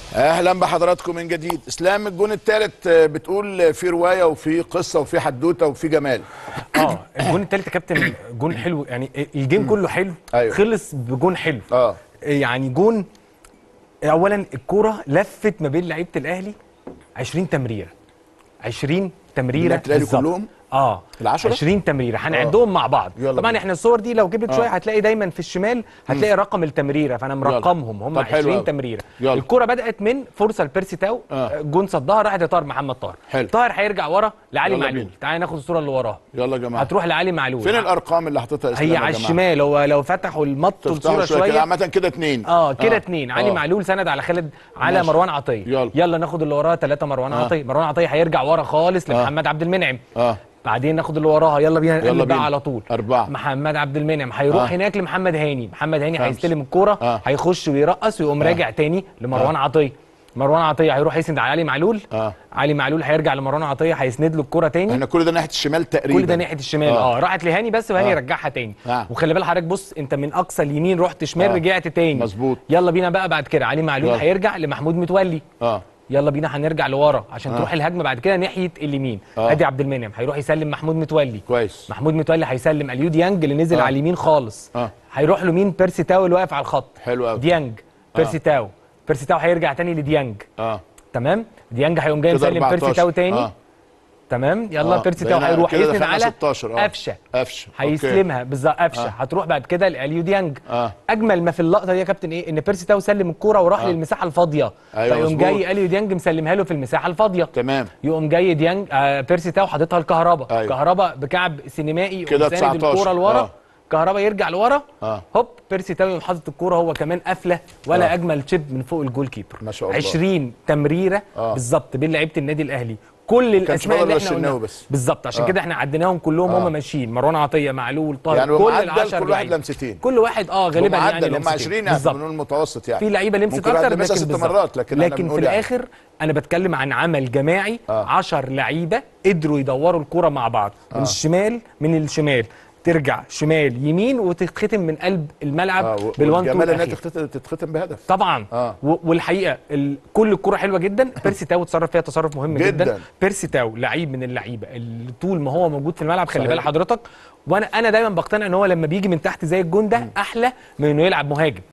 اهلا بحضراتكم من جديد اسلام الجون الثالث بتقول في روايه وفي قصه وفي حدوته وفي جمال اه الجون التالت يا كابتن جون حلو يعني الجيم كله حلو أيوة. خلص بجون حلو اه يعني جون اولا الكوره لفت ما بين لعيبه الاهلي 20 تمريره 20 تمريره لعيبة الأهلي بالظبط. كلهم؟ اه العشرة؟ 20 تمريره هنعدهم مع بعض يلا طبعا بينا. احنا الصور دي لو جبت آه. شويه هتلاقي دايما في الشمال هتلاقي رقم التمريره فانا مرقمهم هم طب حلو 20 أوي. تمريره يلا. الكوره بدات من فرصه لبيرسي تاو آه. جون صدها راحت لطاهر محمد طاهر حلو. طاهر هيرجع ورا لعلي يلا معلول بينا. تعالى ناخد الصوره اللي وراها يلا يا جماعه هتروح لعلي معلول فين الارقام اللي حاططها اسلام هي يا على جماعة؟ الشمال هو لو فتحوا المطوا تفتحوا الصوره شويه كده شويه عامه كده اتنين اه كده اتنين علي آه. معلول سند على خالد على ماشي. مروان عطيه يلا. يلا ناخد اللي وراها ثلاثه مروان آه. عطيه مروان عطيه هيرجع ورا خالص آه. لمحمد عبد المنعم اه بعدين ناخد اللي وراها يلا بينا يلا نقلب بقى بينا. على طول أربعة. محمد عبد المنعم هيروح آه. هناك لمحمد هاني محمد هاني خمسة. هيستلم الكوره آه. هيخش ويرقص ويقوم راجع تاني لمروان عطيه مروان عطيه هيروح يسند على علي معلول آه. علي معلول هيرجع لمروان عطيه هيسند له الكوره تاني احنا كل ده ناحيه الشمال تقريبا كل ده ناحيه الشمال آه. اه, راحت لهاني بس وهاني آه. رجعها تاني نعم. وخلي بالك حضرتك بص انت من اقصى اليمين رحت شمال آه. رجعت تاني مظبوط. يلا بينا بقى بعد كده علي معلول يلا. هيرجع لمحمود متولي اه يلا بينا هنرجع لورا عشان آه. تروح الهجمه بعد كده ناحيه اليمين آه. ادي عبد المنعم هيروح يسلم محمود متولي كويس محمود متولي هيسلم اليو ديانج اللي نزل آه. على اليمين خالص آه. هيروح له مين بيرسي تاو اللي واقف على الخط حلو أوي. ديانج بيرسي تاو بيرسي تاو هيرجع تاني لديانج اه تمام ديانج هيقوم جاي كده مسلم بيرسي 14. تاو تاني آه. تمام يلا آه. بيرسي تاو بقينا هيروح كده يسند دخلنا على 16 اه قفشه قفشه أوكي. هيستلمها بالظبط قفشه آه. هتروح بعد كده لاليو ديانج آه. اجمل ما في اللقطه دي يا كابتن ايه ان بيرسي تاو سلم الكوره وراح آه. للمساحه الفاضيه أيوة فيقوم مظبوط. جاي اليو ديانج مسلمها له في المساحه الفاضيه تمام يقوم جاي ديانج آه بيرسي تاو حاططها لكهربا أيوة. كهربا بكعب سينمائي كده وساند 19. الكوره لورا آه. كهربا يرجع لورا آه. هوب بيرسي تاو يقوم حاطط الكوره هو كمان قافله ولا آه. اجمل تشيب من فوق الجول كيبر ما شاء الله. 20 تمريره آه. بالظبط بين لعيبه النادي الاهلي كل الاسماء فاضل اللي غير احنا الشناوي قلناها بس. بالظبط عشان آه. كده احنا عديناهم كلهم آه. هم ماشيين مروان عطيه معلول طاهر يعني هو كل معدل العشر كل واحد لعيبة. لمستين كل واحد اه غالبا يعني معدل هم لمستين. 20 يعني بالظبط بنقول المتوسط يعني في لعيبه لمست ممكن واحد اكتر لمسها لكن ست بالظبط. مرات لكن, إحنا لكن في بنقول يعني. الاخر انا بتكلم عن عمل جماعي آه. 10 لعيبه قدروا يدوروا الكوره مع بعض من آه. الشمال من الشمال ترجع شمال يمين وتتختم من قلب الملعب اه بالوان تو والجمال انها الاخير تتختم تتختم بهدف طبعا آه. و- والحقيقه ال... كل الكره حلوه جدا بيرسي تاو اتصرف فيها تصرف مهم جدا, جداً. جدا. بيرسي تاو لعيب من اللعيبه اللي طول ما هو موجود في الملعب خلي صحيح. بال حضرتك وانا انا دايما بقتنع ان هو لما بيجي من تحت زي الجون ده احلى من انه يلعب مهاجم